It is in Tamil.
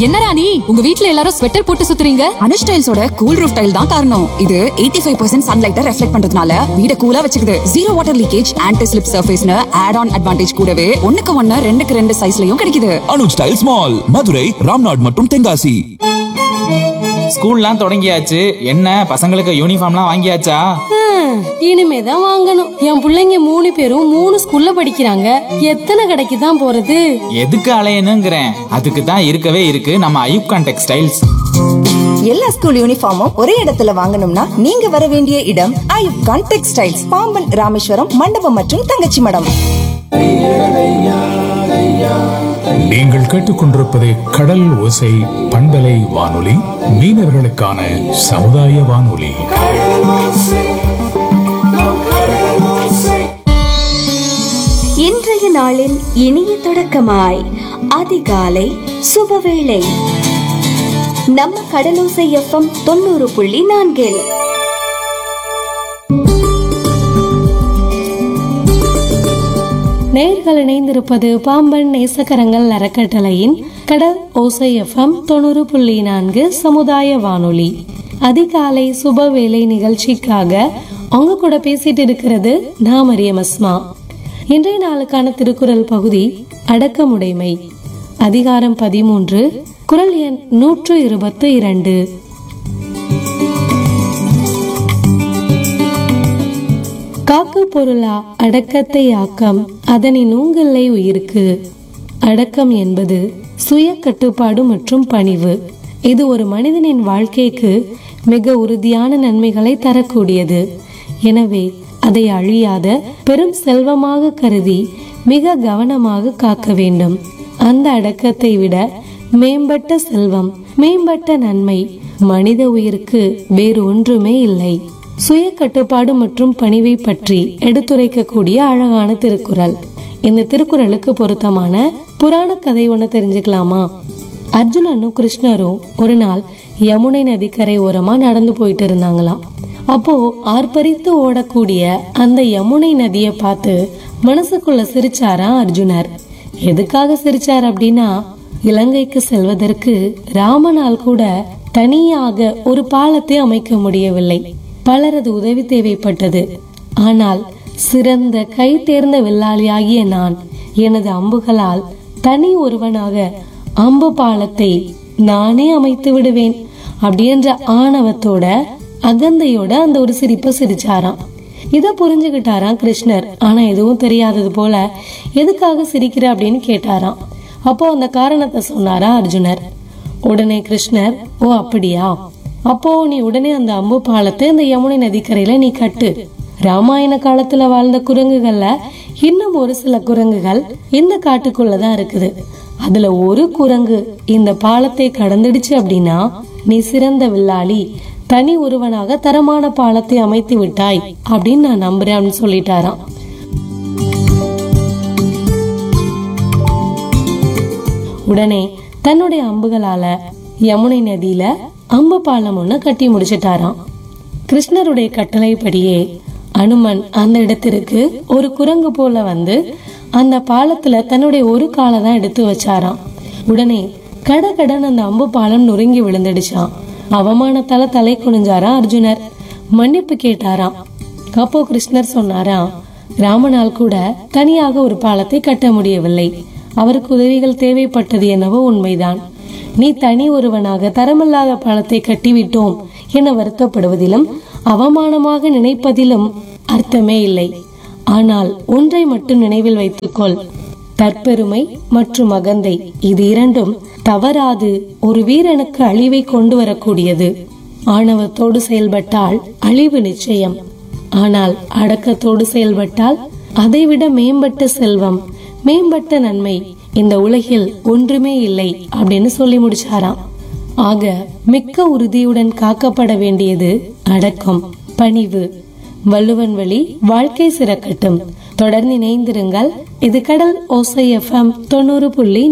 என்னடா நீ உங்க வீட்ல எல்லாரும் ஸ்வெட்டர் போட்டு சுத்துறீங்க அனுஷ் டைல்ஸோட கூல் ரூஃப் டைல் தான் காரணம் இது 85% ஃபைவ் பர்சன்ட் சன்லைட்டை ரெஃப்ளெக்ட் பண்றதுனால வீட கூலா வச்சுக்குது zero water leakage anti slip சர்ஃபேஸ்னு ஆட் ஆன் அட்வான்டேஜ் கூடவே ஒண்ணுக்கு ஒண்ணு ரெண்டுக்கு ரெண்டு சைஸ்லயும் கிடைக்குது அனுஜ் டைல்ஸ் மால் மதுரை ராம்நாட் மற்றும் தென்காசி ஸ்கூல்லாம் தொடங்கியாச்சு என்ன பசங்களுக்கு யூனிஃபார்ம்லாம் வாங்கியாச்சா ஹம், இனிமேதான் வாங்கணும் என் பிள்ளைங்க மூணு பேரும் மூணு ஸ்கூல்ல படிக்கிறாங்க எத்தனை கடைக்கு தான் போறது எதுக்கு அலையணுங்கிறேன் அதுக்கு தான் இருக்கவே இருக்கு நம்ம ஐயூப்கான் டெக்ஸ்டைல்ஸ் எல்லா ஸ்கூல் யூனிஃபார்மும் ஒரே இடத்துல வாங்கணும்னா நீங்க வர வேண்டிய இடம் ஐயூப் கான் டெக்ஸ்டைல்ஸ் பாம்பன் ராமேஸ்வரம் மண்டபம் மற்றும் தங்கச்சி மடம் நீங்கள் கேட்டுக்கொண்டிருப்பது கடல் ஓசை பண்பலை வானொலி மீனவர்களுக்கான சமுதாய வானொலி இன்றைய நாளின் இனிய தொடக்கமாய் அதிகாலை சுபவேளை நம்ம கடலோசை எஃப்எம் தொண்ணூறு புள்ளி நான்கில் நேர்கள் இணைந்திருப்பது பாம்பன் நேசக்கரங்கள் அறக்கட்டளையின் கடல் ஓசை எஃப்எம் தொண்ணூறு புள்ளி நான்கு சமுதாய வானொலி அதிகாலை சுபவேளை நிகழ்ச்சிக்காக அவங்க கூட பேசிட்டு இருக்கிறது நான் மரியம் அஸ்மா இன்றைய நாளுக்கான திருக்குறள் பகுதி அடக்கமுடைமை அதிகாரம் பதிமூன்று குரல் எண் நூற்று இருபத்து இரண்டு காக்கு பொருளா அடக்கத்தை ஆக்கம் அதனின் ஊங்கல்லை உயிருக்கு அடக்கம் என்பது சுய கட்டுப்பாடு மற்றும் பணிவு இது ஒரு மனிதனின் வாழ்க்கைக்கு மிக உறுதியான நன்மைகளை தரக்கூடியது எனவே அதை அழியாத பெரும் செல்வமாக கருதி மிக கவனமாக காக்க வேண்டும் அந்த அடக்கத்தை விட மேம்பட்ட செல்வம் மேம்பட்ட நன்மை மனித உயிருக்கு வேறு ஒன்றுமே இல்லை சுய கட்டுப்பாடு மற்றும் பணிவை பற்றி எடுத்துரைக்கக்கூடிய அழகான திருக்குறள் இந்த திருக்குறளுக்கு பொருத்தமான புராண கதை ஒண்ணு தெரிஞ்சுக்கலாமா அர்ஜுனனும் கிருஷ்ணரும் ஒரு நாள் யமுனை நதிக்கரை ஓரமா நடந்து போயிட்டு இருந்தாங்களாம் அப்போ ஆர்ப்பரித்து ஓடக்கூடிய அந்த யமுனை நதியை பார்த்து மனசுக்குள்ள சிரிச்சாரா அர்ஜுனர் எதுக்காக சிரிச்சார் அப்படின்னா இலங்கைக்கு செல்வதற்கு ராமனால் கூட தனியாக ஒரு பாலத்தை அமைக்க முடியவில்லை பலரது உதவி தேவைப்பட்டது ஆனால் சிறந்த கை தேர்ந்த வில்லாளியாகிய நான் எனது அம்புகளால் தனி ஒருவனாக அம்பு பாலத்தை நானே அமைத்து விடுவேன் அப்படின்ற ஆணவத்தோட அகந்தையோட அந்த ஒரு சிரிப்பை சிரிச்சாராம் இத புரிஞ்சுகிட்டாராம் கிருஷ்ணர் ஆனா எதுவும் தெரியாதது போல எதுக்காக சிரிக்கிற அப்படின்னு கேட்டாராம் அப்போ அந்த காரணத்தை சொன்னாரா அர்ஜுனர் உடனே கிருஷ்ணர் ஓ அப்படியா அப்போ நீ உடனே அந்த அம்பு பாலத்தை இந்த யமுனை நதிக்கரையில நீ கட்டு ராமாயண காலத்துல வாழ்ந்த குரங்குகள்ல இன்னும் ஒரு சில குரங்குகள் இந்த காட்டுக்குள்ளதான் இருக்குது அதுல ஒரு குரங்கு இந்த பாலத்தை கடந்துடுச்சு அப்படின்னா நீ சிறந்த வில்லாளி தனி ஒருவனாக தரமான பாலத்தை அமைத்து விட்டாய் அப்படின்னு நான் நம்புறேன் அப்படின்னு சொல்லிட்டாராம் உடனே தன்னுடைய அம்புகளால யமுனை நதியில அம்பு பாலம் ஒண்ணு கட்டி முடிச்சிட்டாராம் கிருஷ்ணருடைய கட்டளைப்படியே அனுமன் அந்த இடத்திற்கு ஒரு குரங்கு போல வந்து அந்த பாலத்துல தன்னுடைய ஒரு காலை தான் எடுத்து வச்சாராம் உடனே கடகடன் அந்த அம்பு பாலம் நொறுங்கி விழுந்துடுச்சான் அவமானத்தால தலை குனிஞ்சாரா அர்ஜுனர் மன்னிப்பு கேட்டாராம் அப்போ கிருஷ்ணர் சொன்னாராம் ராமனால் கூட தனியாக ஒரு பாலத்தை கட்ட முடியவில்லை அவருக்கு உதவிகள் தேவைப்பட்டது என்னவோ உண்மைதான் நீ தனி ஒருவனாக தரமில்லாத பாலத்தை கட்டிவிட்டோம் என வருத்தப்படுவதிலும் அவமானமாக நினைப்பதிலும் அர்த்தமே இல்லை ஆனால் ஒன்றை மட்டும் நினைவில் வைத்துக்கொள் தற்பெருமை மற்றும் அகந்தை இது இரண்டும் தவறாது ஒரு வீரனுக்கு அழிவை கொண்டு வரக்கூடியது ஆணவத்தோடு செயல்பட்டால் அழிவு நிச்சயம் ஆனால் அடக்கத்தோடு செயல்பட்டால் அதைவிட மேம்பட்ட செல்வம் மேம்பட்ட நன்மை இந்த உலகில் ஒன்றுமே இல்லை அப்படின்னு சொல்லி முடிச்சாராம் ஆக மிக்க உறுதியுடன் காக்கப்பட வேண்டியது அடக்கம் பணிவு வள்ளுவன் வழி வாழ்க்கை சிறக்கட்டும் தொடர்ந்து இணைந்திருங்கள் இது கடல் ஓசை எஃப்எம் தொண்ணூறு புள்ளி